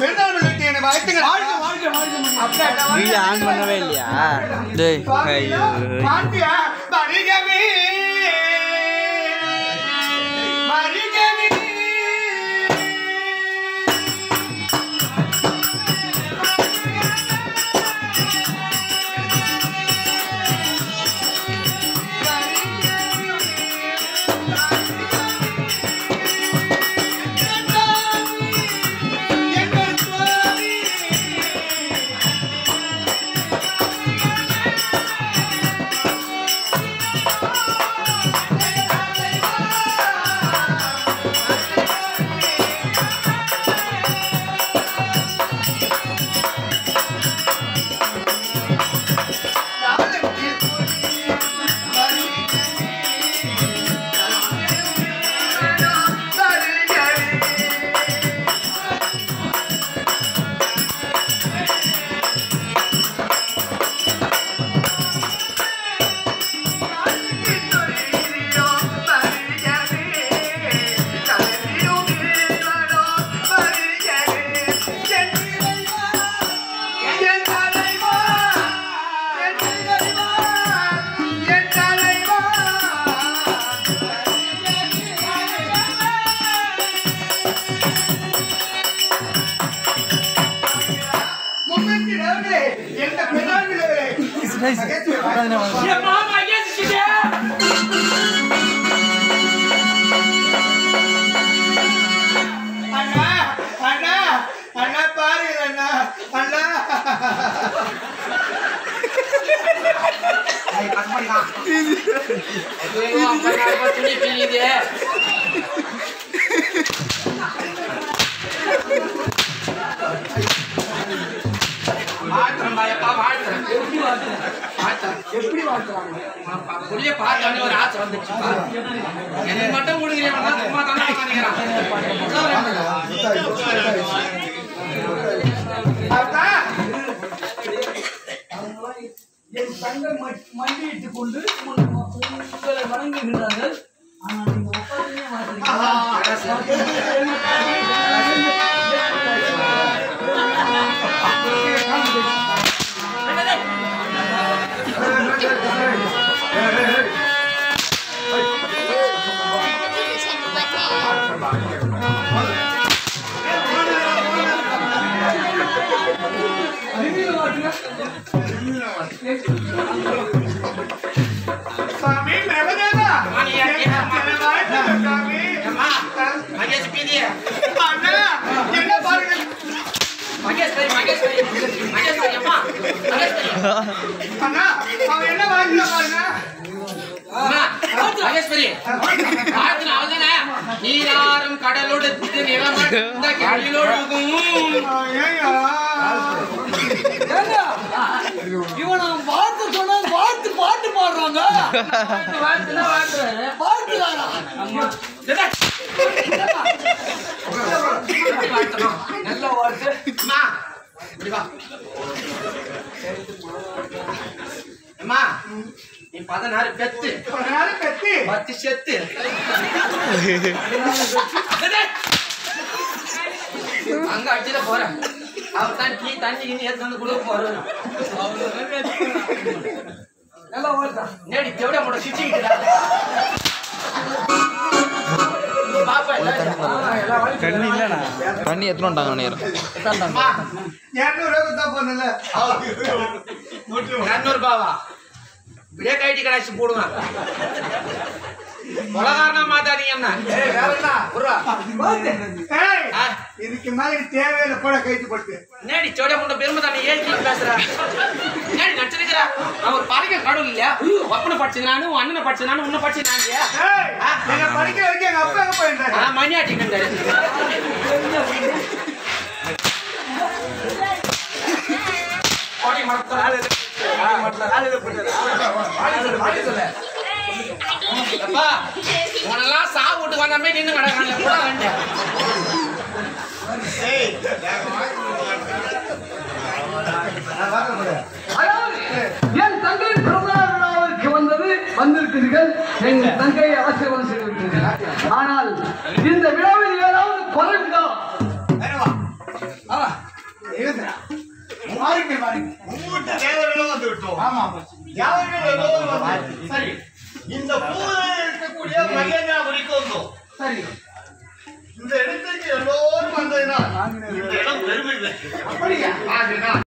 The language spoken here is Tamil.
பிறந்தநாள் விழாக்கு என்னை வாழ்த்துங்கள் வாழ்க வாழ்க வாழ்க மன்னி. வீடியோ ஆன் பண்ணவே இல்லையா டேய் ஐயோ பாண்டியா மரிகவி மரிகவி எந்த பெண்ணால் விளைவுகளே ஏம்மா, மகேஷ் அண்ணா அண்ணா அண்ணா பாரு அண்ணா அண்ணா துணி பிரியுது வாழ்த்துறேன் பாயப்பா வாழ்த்துறேன் வாழ்த்துறேன் எப்படி வாழ்த்துறாங்க புள்ளிய பார்த்தாலே ஒரு ஆசை வந்துச்சு எனக்கு மட்டும் கொடுக்குறேன் சும்மா தானே அப்பா என் தங்கள் மண்டியிட்டுக் கொண்டு உன் உங்களை வணங்குகின்றார்கள் ஆனால் நீங்க உட்கார்ந்தே மாட்டீங்க சாமி பிரபதேவா என்னை வாழ்த்துங்க சாமி மகேஷ் பீதிய அண்ணா என்ன பாருங்க மகேஷ் பெரிய மகேஷ் பெரிய மகேஷ் பெரிய அம்மா மகேஷ் பெரிய அண்ணா அவன் என்ன வாழ்த்துறா பாருங்க அம்மா மகேஸ்வரி வாழ்த்துன அவதானே நீராறும் கடலொடுத்து நிலமட்ட கழிலொழுகும் ஐயா இவனை வாழ்த்து சொன்னா வாழ்த்து பாட்டு பாடுறாங்க வாழ்த்துனா வாழ்த்துறேன் வாழ்த்துறாரா நல்ல வாழ்த்து அம்மா இப்படி வா அம்மா நீ பதினாறு பெத்து ஒரு நாள் கத்தி பத்து செத்து அங்க அடிச்சுட போறேன் அவர் தான் டீ தண்ணி கிண்ணி எடுத்து வந்து கொடுக்க போறேன் நல்லா வாழ்த்தா நேடி தேவட முட சிச்சிக்கிட்டு பாப்பா இல்ல தண்ணி இல்லைண்ணா தண்ணி எத்தனை வந்துட்டாங்க நேரம் அம்மா இரநூறு ரூபாய் தான் போனல இரநூறு ரூபாவா பிரேக் ஐடி கடாச்சு போடுவேன் கொலகாரனா மாத்தாதீங்க என்ன ஏய் வேற என்ன புறா ஏய் ஆ, இதுக்கு மேல இது தேவையில்லை போட கைட்டு போட்டு நேடி சோட முண்ட பெருமை தானே ஏழ்ச்சி பேசுற நேடி நடிச்சிருக்கிற நான் ஒரு பறக்க கடவுள் இல்லையா ஒப்பனை படிச்சது நானு உன் அண்ணனை படிச்சது நானு உன்னை படிச்சது நான் இல்லையா ஏய் என்ன படிக்க வைக்க எங்க அப்பா எங்க போயிருந்தாரு ஆ, மணி ஆட்டிக்கிட்டாரு அப்பா உனெல்லாம் சா வீட்டுக்கு வந்தாமே நின்று கிடக்காங்க கூட வேண்டாம் அதாவது என் தங்கை பிறந்தநாள் விழாவிற்கு வந்தது வந்திருக்கிறீர்கள் என் தங்கையை ஆசீர்வாதம் செய்திருக்கிறீர்கள் ஆனால் இந்த விழாவில் ஏதாவது குறைந்தா உங்கூட்டு தேவர்களும் வந்து விட்டோம் ஆமா யாவர்கள் எல்லோரும் வந்து சரி இந்த பூவில் இருக்கக்கூடிய மகேந்திராபுரிக்கு வந்தோம் சரி இந்த இடத்துக்கு எல்லோரும் வந்ததினால் இந்த இடம் பெருமை அப்படியா ஆகினால்